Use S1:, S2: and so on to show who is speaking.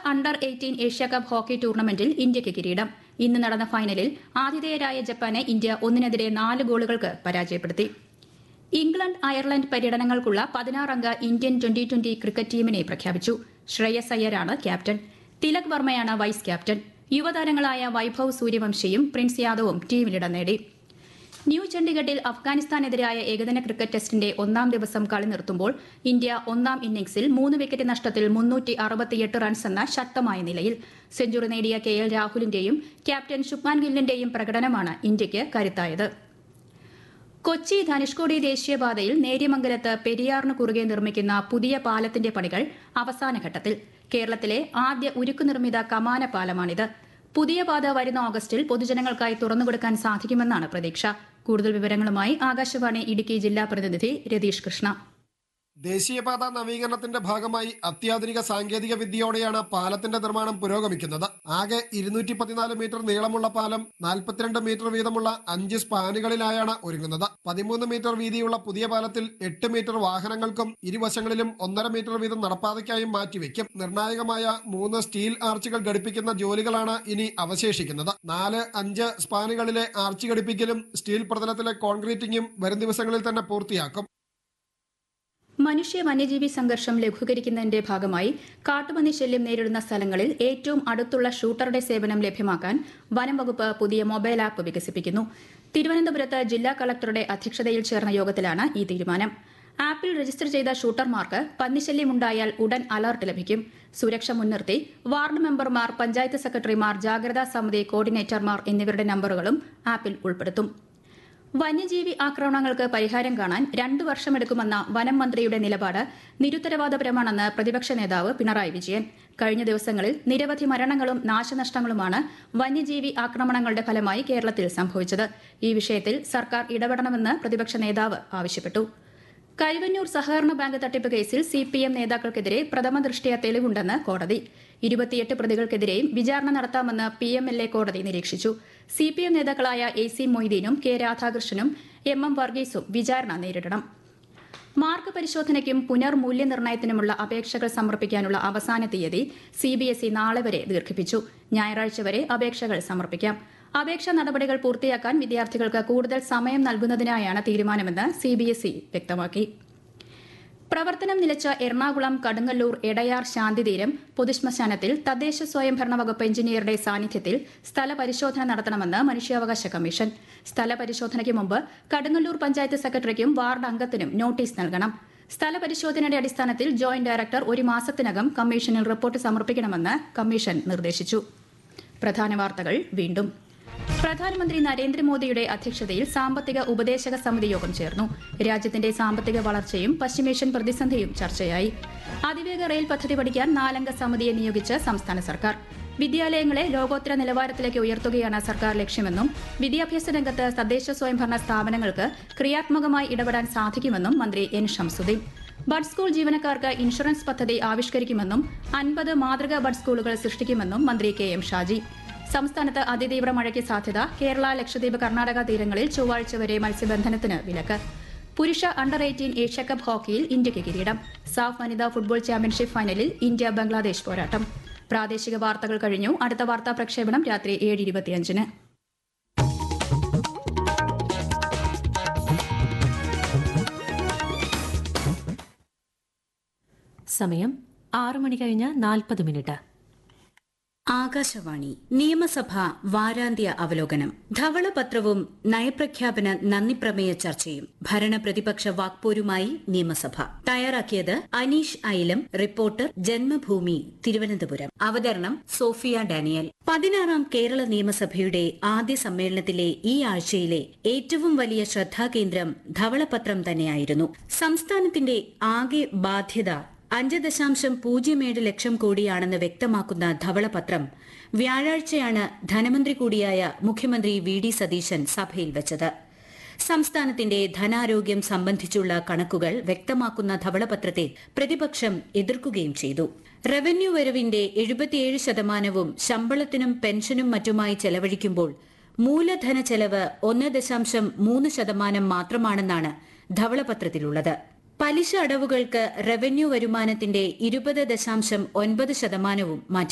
S1: under eighteen Asia cup hockey ടൂർണമെന്റിൽ ഇന്ത്യയ്ക്ക് കിരീടം ഇന്ന് നടന്ന ഫൈനലിൽ ആതിഥേയരായ ജപ്പാനെ ഇന്ത്യ ഒന്നിനെതിരെ നാല് ഗോളുകൾക്ക് പരാജയപ്പെടുത്തി ഇംഗ്ലണ്ട് അയർലൻഡ് പര്യടനങ്ങൾക്കുള്ള പതിനാറംഗ ഇന്ത്യൻ ട്വന്റി ട്വന്റി ക്രിക്കറ്റ് ടീമിനെ പ്രഖ്യാപിച്ചു ശ്രേയസ് അയ്യരാണ് ക്യാപ്റ്റൻ തിലക് വർമ്മയാണ് വൈസ് ക്യാപ്റ്റൻ യുവതാരങ്ങളായ വൈഭവ് സൂര്യവംശിയും പ്രിൻസ് യാദവും ടീമിലിടം നേടി ന്യൂ ചണ്ഡിഗഡിൽ അഫ്ഗാനിസ്ഥാനെതിരായ ഏകദിന ക്രിക്കറ്റ് ടെസ്റ്റിന്റെ ഒന്നാം ദിവസം കളി നിർത്തുമ്പോൾ ഇന്ത്യ ഒന്നാം ഇന്നിംഗ്സിൽ മൂന്ന് വിക്കറ്റ് നഷ്ടത്തിൽ മുന്നൂറ്റി അറുപത്തിയെട്ട് റൺസ് എന്ന ശക്തമായ നിലയിൽ സെഞ്ചുറി നേടിയ കെ എൽ രാഹുലിന്റെയും ക്യാപ്റ്റൻ ശുഭ്മാൻ ഗില്ലിന്റെയും പ്രകടനമാണ് ഇന്ത്യയ്ക്ക് കരുത്തായത് കൊച്ചി ധനുഷ്കോടി ദേശീയപാതയിൽ നേര്യമംഗലത്ത് പെരിയാറിന് കുറുകെ നിർമ്മിക്കുന്ന പുതിയ പാലത്തിന്റെ പണികൾ അവസാന ഘട്ടത്തിൽ കേരളത്തിലെ ആദ്യ ഉരുക്കു നിർമ്മിത കമാന പാലമാണിത് പുതിയ പാത വരുന്ന ഓഗസ്റ്റിൽ പൊതുജനങ്ങൾക്കായി തുറന്നുകൊടുക്കാൻ സാധിക്കുമെന്നാണ് പ്രതീക്ഷ കൂടുതൽ വിവരങ്ങളുമായി ആകാശവാണി ഇടുക്കി ജില്ലാ പ്രതിനിധി രതീഷ് കൃഷ്ണ
S2: ദേശീയപാത നവീകരണത്തിന്റെ ഭാഗമായി അത്യാധുനിക സാങ്കേതിക വിദ്യയോടെയാണ് പാലത്തിന്റെ നിർമ്മാണം പുരോഗമിക്കുന്നത് ആകെ ഇരുന്നൂറ്റി പതിനാല് മീറ്റർ നീളമുള്ള പാലം നാൽപ്പത്തിരണ്ട് മീറ്റർ വീതമുള്ള അഞ്ച് സ്പാനുകളിലായാണ് ഒരുങ്ങുന്നത് പതിമൂന്ന് മീറ്റർ വീതിയുള്ള പുതിയ പാലത്തിൽ എട്ട് മീറ്റർ വാഹനങ്ങൾക്കും ഇരുവശങ്ങളിലും ഒന്നര മീറ്റർ വീതം നടപ്പാതയ്ക്കായും മാറ്റിവെക്കും നിർണായകമായ മൂന്ന് സ്റ്റീൽ ആർച്ചുകൾ ഘടിപ്പിക്കുന്ന ജോലികളാണ് ഇനി അവശേഷിക്കുന്നത് നാല് അഞ്ച് സ്പാനുകളിലെ ആർച്ച് ഘടിപ്പിക്കലും സ്റ്റീൽ പ്രതലത്തിലെ കോൺക്രീറ്റിംഗും വരും ദിവസങ്ങളിൽ തന്നെ പൂർത്തിയാക്കും
S1: മനുഷ്യ വന്യജീവി സംഘർഷം ലഘൂകരിക്കുന്നതിന്റെ ഭാഗമായി കാട്ടുപന്നി ശല്യം നേരിടുന്ന സ്ഥലങ്ങളിൽ ഏറ്റവും അടുത്തുള്ള ഷൂട്ടറുടെ സേവനം ലഭ്യമാക്കാൻ വനം വകുപ്പ് പുതിയ മൊബൈൽ ആപ്പ് വികസിപ്പിക്കുന്നു തിരുവനന്തപുരത്ത് ജില്ലാ കളക്ടറുടെ അധ്യക്ഷതയിൽ ചേർന്ന യോഗത്തിലാണ് ഈ തീരുമാനം ആപ്പിൽ രജിസ്റ്റർ ചെയ്ത ഷൂട്ടർമാർക്ക് പന്നിശല്യമുണ്ടായാൽ ഉടൻ അലർട്ട് ലഭിക്കും സുരക്ഷ മുൻനിർത്തി വാർഡ് മെമ്പർമാർ പഞ്ചായത്ത് സെക്രട്ടറിമാർ ജാഗ്രതാ സമിതി കോർഡിനേറ്റർമാർ എന്നിവരുടെ നമ്പറുകളും ആപ്പിൽ ഉൾപ്പെടുത്തും വന്യജീവി ആക്രമണങ്ങൾക്ക് പരിഹാരം കാണാൻ രണ്ടു വർഷമെടുക്കുമെന്ന വനം മന്ത്രിയുടെ നിലപാട് നിരുത്തരവാദപരമാണെന്ന് പ്രതിപക്ഷ നേതാവ് പിണറായി വിജയൻ കഴിഞ്ഞ ദിവസങ്ങളിൽ നിരവധി മരണങ്ങളും നാശനഷ്ടങ്ങളുമാണ് വന്യജീവി ആക്രമണങ്ങളുടെ ഫലമായി കേരളത്തിൽ സംഭവിച്ചത് ഈ വിഷയത്തിൽ സർക്കാർ ഇടപെടണമെന്ന് പ്രതിപക്ഷ നേതാവ് ആവശ്യപ്പെട്ടു കരുവന്നൂർ സഹകരണ ബാങ്ക് തട്ടിപ്പ് കേസിൽ സി പി എം നേതാക്കൾക്കെതിരെ പ്രഥമ ദൃഷ്ടിയ തെളിവുണ്ടെന്ന് കോടതി ഇരുപത്തിയെട്ട് പ്രതികൾക്കെതിരെയും വിചാരണ നടത്താമെന്ന് പി എം എൽ എ കോടതി നിരീക്ഷിച്ചു സി പി എം നേതാക്കളായ എ സി മൊയ്തീനും കെ രാധാകൃഷ്ണനും എം എം വർഗീസും വിചാരണ നേരിടണം മാർക്ക് പരിശോധനയ്ക്കും പുനർമൂല്യനിർണ്ണയത്തിനുമുള്ള അപേക്ഷകൾ സമർപ്പിക്കാനുള്ള അവസാന തീയതി സിബിഎസ്ഇ നാളെ വരെ ദീർഘിപ്പിച്ചു ഞായറാഴ്ച വരെ അപേക്ഷകൾ സമർപ്പിക്കാം അപേക്ഷാ നടപടികൾ പൂർത്തിയാക്കാൻ വിദ്യാർത്ഥികൾക്ക് കൂടുതൽ സമയം നൽകുന്നതിനായാണ് തീരുമാനമെന്ന് സിബിഎസ്ഇ വ്യക്തമാക്കി പ്രവർത്തനം നിലച്ച എറണാകുളം കടുങ്ങല്ലൂർ എടയാർ ശാന്തിതീരം പൊതുശ്മശാനത്തിൽ തദ്ദേശ സ്വയംഭരണ വകുപ്പ് എഞ്ചിനീയറുടെ സാന്നിധ്യത്തിൽ സ്ഥലപരിശോധന നടത്തണമെന്ന് മനുഷ്യാവകാശ കമ്മീഷൻ സ്ഥലപരിശോധനയ്ക്ക് മുമ്പ് കടുങ്ങല്ലൂർ പഞ്ചായത്ത് സെക്രട്ടറിക്കും വാർഡ് അംഗത്തിനും നോട്ടീസ് നൽകണം സ്ഥലപരിശോധനയുടെ അടിസ്ഥാനത്തിൽ ജോയിന്റ് ഡയറക്ടർ ഒരു മാസത്തിനകം കമ്മീഷനിൽ റിപ്പോർട്ട് സമർപ്പിക്കണമെന്ന് കമ്മീഷൻ നിർദ്ദേശിച്ചു പ്രധാന വാർത്തകൾ വീണ്ടും പ്രധാനമന്ത്രി നരേന്ദ്രമോദിയുടെ അധ്യക്ഷതയിൽ സാമ്പത്തിക ഉപദേശക സമിതി യോഗം ചേർന്നു രാജ്യത്തിന്റെ സാമ്പത്തിക വളർച്ചയും പശ്ചിമേഷ്യൻ പ്രതിസന്ധിയും ചർച്ചയായി അതിവേഗ റെയിൽ പദ്ധതി പഠിക്കാൻ നാലംഗ സമിതിയെ നിയോഗിച്ച് സംസ്ഥാന സർക്കാർ വിദ്യാലയങ്ങളെ ലോകോത്തര നിലവാരത്തിലേക്ക് ഉയർത്തുകയാണ് സർക്കാർ ലക്ഷ്യമെന്നും വിദ്യാഭ്യാസ രംഗത്ത് തദ്ദേശ സ്വയംഭരണ സ്ഥാപനങ്ങൾക്ക് ക്രിയാത്മകമായി ഇടപെടാൻ സാധിക്കുമെന്നും മന്ത്രി എൻ ഷംസുദ്ദീൻ ബഡ് സ്കൂൾ ജീവനക്കാർക്ക് ഇൻഷുറൻസ് പദ്ധതി ആവിഷ്കരിക്കുമെന്നും അൻപത് മാതൃകാ ബഡ് സ്കൂളുകൾ സൃഷ്ടിക്കുമെന്നും മന്ത്രി കെ എം ഷാജി സംസ്ഥാനത്ത് അതിതീവ്ര മഴയ്ക്ക് സാധ്യത കേരള ലക്ഷദ്വീപ് കർണാടക തീരങ്ങളിൽ ചൊവ്വാഴ്ച വരെ മത്സ്യബന്ധനത്തിന് വിലക്ക് പുരുഷ അണ്ടർ എയ്റ്റീൻ ഏഷ്യാകപ്പ് ഹോക്കിയിൽ ഇന്ത്യയ്ക്ക് കിരീടം സാഫ് വനിതാ ഫുട്ബോൾ ചാമ്പ്യൻഷിപ്പ് ഫൈനലിൽ ഇന്ത്യ ബംഗ്ലാദേശ് പോരാട്ടം പ്രാദേശിക വാർത്തകൾ കഴിഞ്ഞു അടുത്ത വാർത്താ പ്രക്ഷേപണം രാത്രി ഏഴ് ഇരുപത്തിയഞ്ചിന്
S3: സമയം ആറു മണി കഴിഞ്ഞ് നാൽപ്പത് മിനിറ്റ്
S4: ആകാശവാണി നിയമസഭ വാരാന്ത്യ അവലോകനം ധവളപത്രവും നയപ്രഖ്യാപന നന്ദിപ്രമേയ ചർച്ചയും ഭരണപ്രതിപക്ഷ വാക്പോരുമായി നിയമസഭ തയ്യാറാക്കിയത് അനീഷ് ഐലം റിപ്പോർട്ടർ ജന്മഭൂമി തിരുവനന്തപുരം അവതരണം സോഫിയ ഡാനിയൽ പതിനാറാം കേരള നിയമസഭയുടെ ആദ്യ സമ്മേളനത്തിലെ ഈ ആഴ്ചയിലെ ഏറ്റവും വലിയ ശ്രദ്ധാകേന്ദ്രം ധവളപത്രം തന്നെയായിരുന്നു സംസ്ഥാനത്തിന്റെ ആകെ ബാധ്യത അഞ്ച് ദശാംശം പൂജ്യം ഏഴ് ലക്ഷം കോടിയാണെന്ന് വ്യക്തമാക്കുന്ന ധവളപത്രം വ്യാഴാഴ്ചയാണ് ധനമന്ത്രി കൂടിയായ മുഖ്യമന്ത്രി വി ഡി സതീശൻ സഭയിൽ വെച്ചത് സംസ്ഥാനത്തിന്റെ ധനാരോഗ്യം സംബന്ധിച്ചുള്ള കണക്കുകൾ വ്യക്തമാക്കുന്ന ധവളപത്രത്തെ പ്രതിപക്ഷം എതിർക്കുകയും ചെയ്തു റവന്യൂ വരവിന്റെ എഴുപത്തിയേഴ് ശതമാനവും ശമ്പളത്തിനും പെൻഷനും മറ്റുമായി ചെലവഴിക്കുമ്പോൾ മൂലധന ചെലവ് ഒന്ന് ദശാംശം മൂന്ന് ശതമാനം മാത്രമാണെന്നാണ് ധവളപത്രത്തിലുള്ളത് പലിശ അടവുകൾക്ക് റവന്യൂ വരുമാനത്തിന്റെ ഇരുപത് ദശാംശം ഒൻപത് ശതമാനവും മാറ്റി